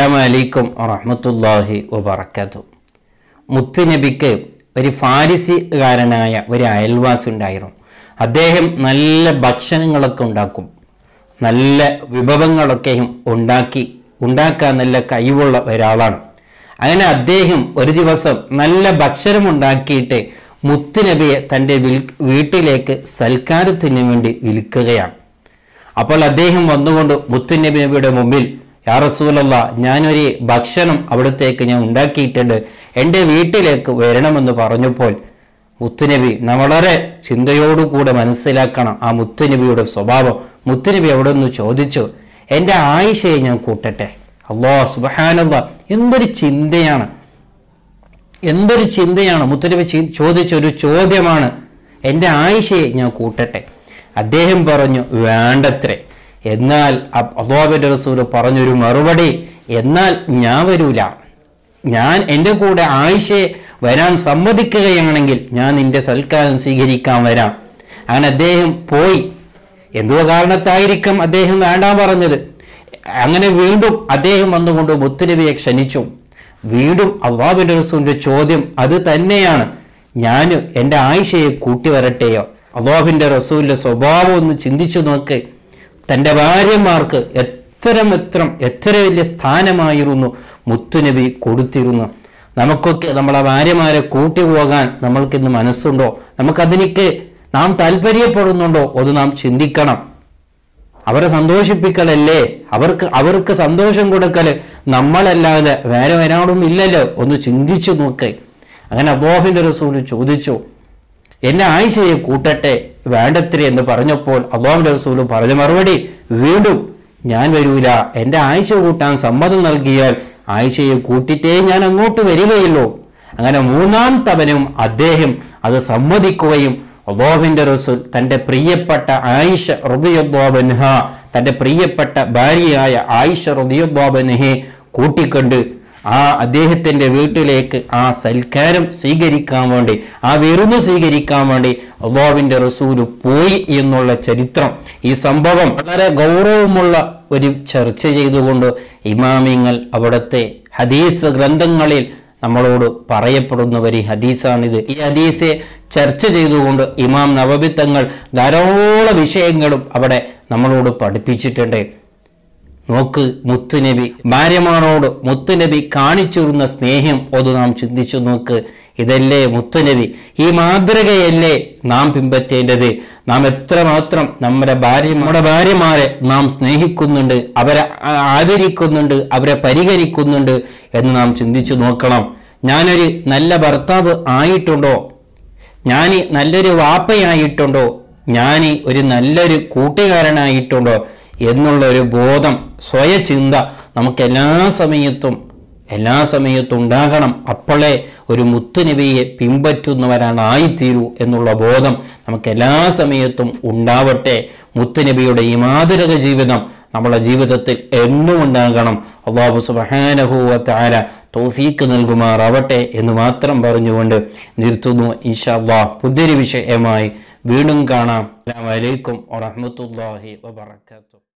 അസ്സലാമു അലൈക്കും വറഹ്മത്തുള്ളാഹി വബറകാതുഹു മുത്തുനബിക്ക് ഒരു ഫാരിസികാരനായ ഒരു അയൽവാസി ഉണ്ടായിരുന്നു അദ്ദേഹം നല്ല ഭക്ഷണങ്ങളൊക്കെ ഉണ്ടാക്കും നല്ല വിഭവങ്ങളൊക്കെയും ഉണ്ടാക്കി ഉണ്ടാക്കാൻ നല്ല കഴിവുള്ള ഒരാളാണ് അങ്ങനെ അദ്ദേഹം ഒരു ദിവസം നല്ല ഭക്ഷണം ഉണ്ടാക്കിയിട്ട് മുത്തുനബിയെ തൻ്റെ വിൽ വീട്ടിലേക്ക് സൽക്കാരത്തിന് വേണ്ടി വിൽക്കുകയാണ് അപ്പോൾ അദ്ദേഹം വന്നുകൊണ്ട് മുത്തുനബി നബിയുടെ മുമ്പിൽ യാ റസൂലല്ല ഞാനൊരു ഭക്ഷണം അവിടത്തേക്ക് ഞാൻ ഉണ്ടാക്കിയിട്ടുണ്ട് എൻ്റെ വീട്ടിലേക്ക് വരണമെന്ന് പറഞ്ഞപ്പോൾ മുത്തുനബി ന- വളരെ ചിന്തയോടുകൂടെ മനസ്സിലാക്കണം ആ മുത്തുനബിയുടെ സ്വഭാവം മുത്തുനബി അവിടെ നിന്ന് ചോദിച്ചു എൻ്റെ ആയിഷയെ ഞാൻ കൂട്ടട്ടെ അള്ളാ സുബഹാനല്ല എന്തൊരു ചിന്തയാണ് എന്തൊരു ചിന്തയാണ് മുത്തനബി ചി- ചോദിച്ച ഒരു ചോദ്യമാണ് എൻ്റെ ആയിഷയെ ഞാൻ കൂട്ടട്ടെ അദ്ദേഹം പറഞ്ഞു വേണ്ടത്രേ എന്നാൽ അള്ളാബിൻ്റെ റസൂൽ പറഞ്ഞൊരു മറുപടി എന്നാൽ ഞാൻ വരൂല ഞാൻ എൻ്റെ കൂടെ ആയിഷയെ വരാൻ സമ്മതിക്കുകയാണെങ്കിൽ ഞാൻ നിന്റെ സൽക്കാരം സ്വീകരിക്കാൻ വരാം അങ്ങനെ അദ്ദേഹം പോയി എന്തോ കാരണത്തായിരിക്കും അദ്ദേഹം വേണ്ടാൻ പറഞ്ഞത് അങ്ങനെ വീണ്ടും അദ്ദേഹം വന്നുകൊണ്ട് മുത്തുനബിയെ ക്ഷണിച്ചു വീണ്ടും അള്ളാബിന്റെ റസൂലിന്റെ ചോദ്യം അത് തന്നെയാണ് ഞാൻ എൻ്റെ ആയിഷയെ കൂട്ടി വരട്ടെയോ അള്ളാബിന്റെ റസൂലിന്റെ സ്വഭാവം ഒന്ന് ചിന്തിച്ചു നോക്ക് തൻ്റെ ഭാര്യമാർക്ക് എത്ര എത്ര എത്ര വലിയ സ്ഥാനമായിരുന്നു മുത്തുനബി കൊടുത്തിരുന്നു നമുക്കൊക്കെ നമ്മളെ ഭാര്യമാരെ കൂട്ടി പോകാൻ നമ്മൾക്കിന്ന് മനസ്സുണ്ടോ നമുക്കതിലേക്ക് നാം താല്പര്യപ്പെടുന്നുണ്ടോ അത് നാം ചിന്തിക്കണം അവരെ സന്തോഷിപ്പിക്കലല്ലേ അവർക്ക് അവർക്ക് സന്തോഷം കൊടുക്കല് നമ്മളല്ലാതെ വേറെ ഒരാളും ഇല്ലല്ലോ ഒന്ന് ചിന്തിച്ചു നോക്ക് അങ്ങനെ അബോഹിന്റെ റസൂല് ചോദിച്ചു എന്നെ ആയിഷയെ കൂട്ടട്ടെ വേണ്ടത്തിരി എന്ന് പറഞ്ഞപ്പോൾ അബോഹിന്റെ റസൂല് പറഞ്ഞ മറുപടി വീണ്ടും ഞാൻ വരൂല എൻ്റെ ആയിഷ കൂട്ടാൻ സമ്മതം നൽകിയാൽ ആയിഷയെ കൂട്ടിട്ടേ ഞാൻ അങ്ങോട്ട് വരികയുള്ളൂ അങ്ങനെ മൂന്നാം തവണയും അദ്ദേഹം അത് സമ്മതിക്കുകയും അബോഹിന്റെ റസൂൽ തൻ്റെ പ്രിയപ്പെട്ട ആയിഷ റുദിയുബോബൻഹ തൻ്റെ പ്രിയപ്പെട്ട ഭാര്യയായ ആയിഷ റുദിയുബോബൻഹെ കൂട്ടിക്കൊണ്ട് ആ അദ്ദേഹത്തിൻ്റെ വീട്ടിലേക്ക് ആ സൽക്കാരം സ്വീകരിക്കാൻ വേണ്ടി ആ വിരുന്ന് സ്വീകരിക്കാൻ വേണ്ടി അള്ളാവിൻ്റെ റസൂല് പോയി എന്നുള്ള ചരിത്രം ഈ സംഭവം വളരെ ഗൗരവമുള്ള ഒരു ചർച്ച ചെയ്തുകൊണ്ട് ഇമാമിങ്ങൾ അവിടുത്തെ ഹദീസ് ഗ്രന്ഥങ്ങളിൽ നമ്മളോട് പറയപ്പെടുന്ന ഒരു ഹദീസാണിത് ഈ ഹദീസെ ചർച്ച ചെയ്തുകൊണ്ട് ഇമാം നവബി തങ്ങൾ ധാരാളം വിഷയങ്ങളും അവിടെ നമ്മളോട് പഠിപ്പിച്ചിട്ടുണ്ട് നോക്ക് മുത്തുനബി ഭാര്യമാരോട് മുത്തുനബി കാണിച്ചിരുന്ന സ്നേഹം അത് നാം ചിന്തിച്ചു നോക്ക് ഇതല്ലേ മുത്തുനബി ഈ മാതൃകയല്ലേ നാം പിൻപറ്റേണ്ടത് നാം എത്രമാത്രം നമ്മുടെ ഭാര്യ നമ്മുടെ ഭാര്യമാരെ നാം സ്നേഹിക്കുന്നുണ്ട് അവരെ ആ- ആദരിക്കുന്നുണ്ട് അവരെ പരിഹരിക്കുന്നുണ്ട് എന്ന് നാം ചിന്തിച്ചു നോക്കണം ഞാനൊരു നല്ല ഭർത്താവ് ആയിട്ടുണ്ടോ ഞാൻ നല്ലൊരു വാപ്പയായിട്ടുണ്ടോ ഞാൻ ഒരു നല്ലൊരു കൂട്ടുകാരനായിട്ടുണ്ടോ എന്നുള്ള ഒരു ബോധം സ്വയചിന്ത നമുക്ക് എല്ലാ സമയത്തും എല്ലാ സമയത്തും ഉണ്ടാകണം അപ്പോഴേ ഒരു മുത്തുനബിയെ പിൻപറ്റുന്നവരാണ് ആയിത്തീരൂ എന്നുള്ള ബോധം നമുക്ക് എല്ലാ സമയത്തും ഉണ്ടാവട്ടെ മുത്തുനബിയുടെ ഈ മാതൃക ജീവിതം നമ്മുടെ ജീവിതത്തിൽ എന്നും ഉണ്ടാകണം അള്ളാഹു സുബഹാനഹുവ താര തൗഫീക്ക് നൽകുമാറാവട്ടെ എന്ന് മാത്രം പറഞ്ഞുകൊണ്ട് നിർത്തുന്നു ഇൻഷാ അള്ളാഹ് പുതിയൊരു വിഷയമായി വീണ്ടും കാണാം അസ്സലാമു അലൈക്കും വറഹ്മത്തുള്ളാഹി വബറകാതുഹു